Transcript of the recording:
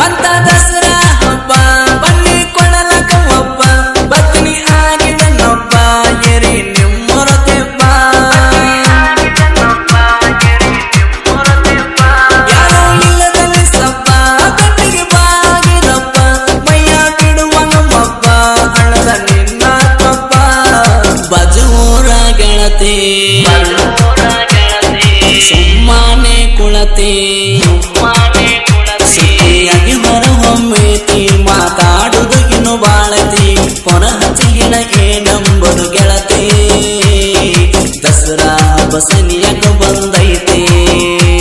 ಬಂತ ದಸರಾ ಹಬ್ಬ ಬನ್ನಿ ಕೊಡಲಕ ಒಬ್ಬ ಬತ್ನಿ ಆಗಿದನೊಬ್ಬ ಎರಿ ನಿಮ್ಮೊರತೆಬ್ಬ ಯಾರೋ ಇಲ್ಲದಲ್ಲಿ ಸಬ್ಬ ಕಟ್ಟಿಗೆ ಬಾಗಿರಪ್ಪ ಮೈಯ ಬಿಡುವಂಗ ಮಬ್ಬ ಅಳದ ನಿನ್ನ ಕಬ್ಬ ಬಜೂರ ಗೆಳತಿ ಸುಮ್ಮನೆ ಕುಳತಿ ಸುದ್ದಿಯಾಗಿ ಹೊರಹೊಮ್ಮೇತಿ ಮಾತಾಡುದು ಇನ್ನು ಬಾಳತಿ ಪೊರ ಹಚ್ಚಿಗಿನ ಏನಂಬುದು ಗೆಳತಿ ದಸರಾ ಹಬ್ಬ ಸನಿಯ